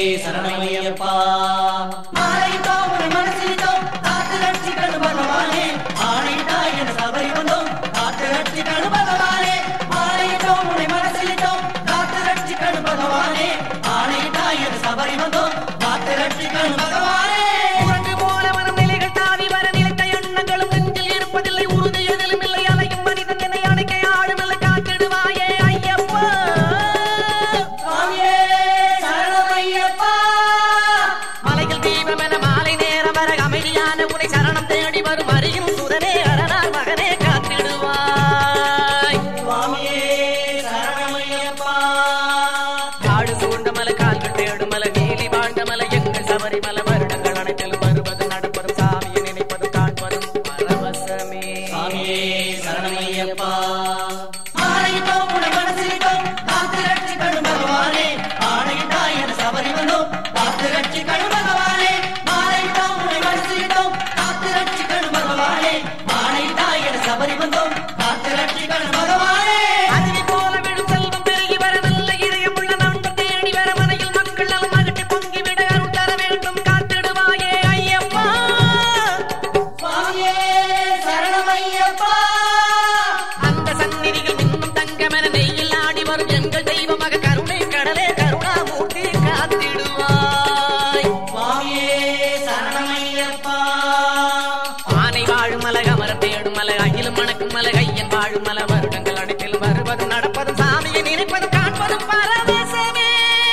சரணமையப்பா மாலையிட்டோம் உன்னை மனசிலிட்டோம் காத்து ரட்சிக்கணும் பகவானே ஆணையிட்டாய் என சபரி வந்தோம் காத்து ரட்சிக்கணும் பகவானே மாலையிட்டோம் உன்னை மனசிலிட்டோம் காத்து ரட்சிக்கணும் பகவானே ஆணையிட்டாய் என சபரி வந்தோம் காத்து ரட்சிக்கணும் பகவானே உறங்கு போல வரும் நிலைகள் தாவி வர நிலைத்த எண்ணங்களும் நெஞ்சில் இருப்பதில்லை உறுதி எதிலும் இல்லை அலையும் மனிதன் என்னை அணைக்க ஆடுமில்லை காத்திடுவாயே ஐயப்பா சுவாமியே சரணமையப்பா மலையில் தீபம் என மாலை நேரம் வர அமைதியான உனை சரணம் தேடி வரும் அருகில் சுதனே அரணார் மகனே காத்திடுவாய் சுவாமியே சரணமையப்பா காடு சூழ்ந்த மலை கால்கள் தேடும் மலை நீலி வாழ்ந்த மலை எங்கள் சபரிமலை வருடங்கள் அனைத்திலும் வருவது நடப்பதும் சாமியை நினைப்பதும் காண்பதும் பரவசமே சுவாமியே சரணமையப்பா ஆணையிட்டோம் உன்னை மனசிலிட்டோம் காத்து ரட்சிக்கணும் பகவானே ஆணையிட்டாய் என சபரி வந்தோம் காத்து ரட்சிக்கணும் பகவானே ஆணையிட்டோம் உன்னை மனசிலிட்டோம் காத்து ரட்சிக்கணும் பகவானே ஆணையிட்டாய் என சபரி வந்தோம் காத்து ரட்சிக்கணும் பகவானே அருவி போல விழும் செல்வம் பெருகி வர நல்ல இதயமுள்ள நண்பர் தேடி வர மனையில் மக்கள் நலம் அகற்றி பொங்கி விட அருள் தர வேண்டும் காத்திடுவாயே ஐயப்பா சுவாமியே சரணமையப்பா அந்த சந்நிதியில் இன்னும் தங்கமென நெய்யில் ஆடி வரும் எங்கள் தெய்வமாக கருணை கடலே கருணாமூர்த்தி காத்திடுவாய் சுவாமியே சரணமையப்பா ஆனை வாழும் மலை அமரர் தேடும் மலை அகிலும் மணக்கும் மலை ஐயன் வாழும் மலை வருடங்கள் அனைத்திலும் வருவதும் நடப்பதும் சாமியை நினைப்பதும் காண்பதும் பரதேசமே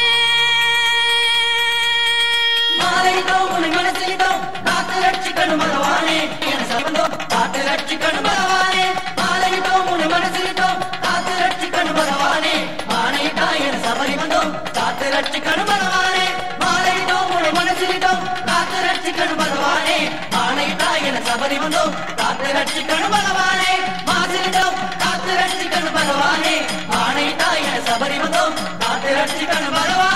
மாலையிட்டோம் உன்னை மனசிலிட்டோம் காத்து ரட்சிக்கணும் பகவானே என சபந்தோம் காத்து ரட்சிக்கணும் பகவானே மாலையிட்டோம் உன்னை மனசிலிட்டோம் காத்து ரட்சிக்கணும் பகவானே ஆணையிட்டாய் என சபரி வந்தோம் காத்து ரட்சிக்கணும் பகவானே மாலையிட்டோம் உன்னை மனசிலிட்டோம் காத்து ரட்சிக்கணும் பகவானே ஆணையிட்டாய் என சபரி வந்தோம் காத்து ரட்சிக்கணும் பகவானே மாசிலிட்டோம் காத்து ரட்சிக்கணும் பகவானே ஆணையிட்டாய் என சபரி வந்தோம் காத்து ரட்சிக்கணும் பகவானே